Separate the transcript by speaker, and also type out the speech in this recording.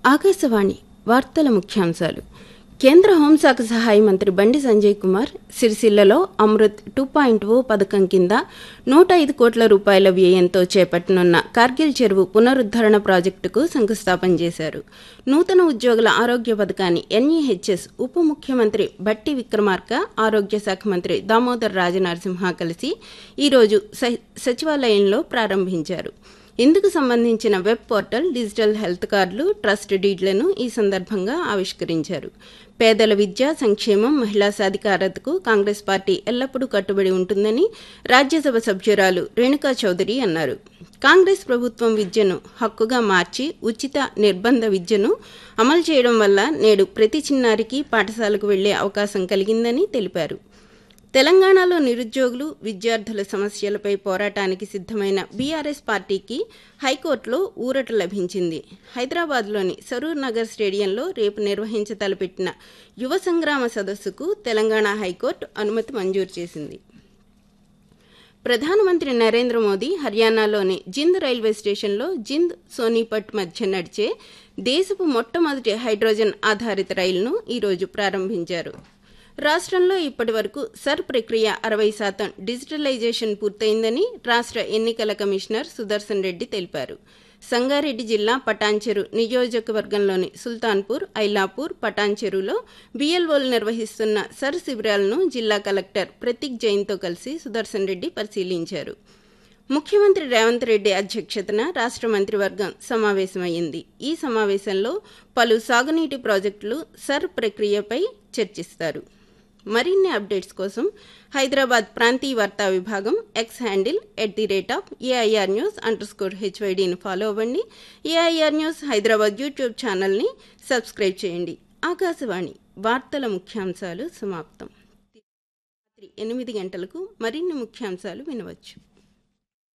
Speaker 1: ఆకాశవాణి వార్తల ముఖ్యాంశాలు కేంద్ర హోంశాఖ సహాయ మంత్రి బండి సంజయ్ కుమార్ సిరిసిల్లలో అమృత్ టూ పాయింట్ ఓ పథకం కింద నూట ఐదు కోట్ల రూపాయల వ్యయంతో చేపట్టనున్న కార్గిల్ చెరువు పునరుద్ధరణ ప్రాజెక్టుకు శంకుస్థాపన చేశారు నూతన ఉద్యోగుల ఆరోగ్య పథకాన్ని ఎన్ఈహెచ్ఎస్ ఉప ముఖ్యమంత్రి బట్టి విక్రమార్క ఆరోగ్య శాఖ మంత్రి దామోదర్ రాజనరసింహ కలిసి ఈరోజు స- సచివాలయంలో ప్రారంభించారు ఇందుకు సంబంధించిన వెబ్ పోర్టల్ డిజిటల్ హెల్త్ కార్డులు ట్రస్ట్ డీడ్లను ఈ సందర్భంగా ఆవిష్కరించారు పేదల విద్య సంక్షేమం మహిళా సాధికారతకు కాంగ్రెస్ పార్టీ ఎల్లప్పుడూ కట్టుబడి ఉంటుందని రాజ్యసభ సభ్యురాలు రేణుకా చౌదరి అన్నారు కాంగ్రెస్ ప్రభుత్వం విద్యను హక్కుగా మార్చి ఉచిత నిర్బంధ విద్యను అమలు చేయడం వల్ల నేడు ప్రతి చిన్నారికి పాఠశాలకు వెళ్లే అవకాశం కలిగిందని తెలిపారు తెలంగాణలో నిరుద్యోగులు విద్యార్థుల సమస్యలపై పోరాటానికి సిద్ధమైన బీఆర్ఎస్ పార్టీకి హైకోర్టులో ఊరట లభించింది హైదరాబాద్లోని సరూర్ నగర్ స్టేడియంలో రేపు నిర్వహించ తలపెట్టిన యువ సంగ్రామ సదస్సుకు తెలంగాణ హైకోర్టు అనుమతి మంజూరు చేసింది ప్రధానమంత్రి నరేంద్ర మోదీ హర్యానాలోని జింద్ రైల్వే స్టేషన్లో జింద్ సోనీపట్ మధ్య నడిచే దేశపు మొట్టమొదటి హైడ్రోజన్ ఆధారిత రైలును ఈరోజు ప్రారంభించారు రాష్ట్రంలో ఇప్పటి వరకు సర్ ప్రక్రియ అరవై శాతం డిజిటలైజేషన్ పూర్తయిందని రాష్ట్ర ఎన్నికల కమిషనర్ సుదర్శన్ రెడ్డి తెలిపారు సంగారెడ్డి జిల్లా పటాన్చెరు నియోజకవర్గంలోని సుల్తాన్పూర్ ఐలాపూర్ పటాన్చెరులో బిఎల్ఓలు నిర్వహిస్తున్న సర్ శిబిరాలను జిల్లా కలెక్టర్ ప్రతీక్ జైన్తో కలిసి సుదర్శన్ రెడ్డి పరిశీలించారు ముఖ్యమంత్రి రేవంత్ రెడ్డి అధ్యక్షతన రాష్ట్ర మంత్రివర్గం సమావేశమైంది ఈ సమావేశంలో పలు సాగునీటి ప్రాజెక్టులు సర్ ప్రక్రియపై చర్చిస్తారు మరిన్ని అప్డేట్స్ కోసం హైదరాబాద్ ప్రాంతీయ వార్తా విభాగం X handle at the rate of AIR news underscore హెచ్వైడీని ఫాలో అవ్వండి ఏఐఆర్ న్యూస్ హైదరాబాద్ యూట్యూబ్ ఛానల్ని సబ్స్క్రైబ్ చేయండి ఆకాశవాణి వార్తల ముఖ్యాంశాలు సమాప్తం రాత్రి ఎనిమిది గంటలకు మరిన్ని ముఖ్యాంశాలు వినవచ్చు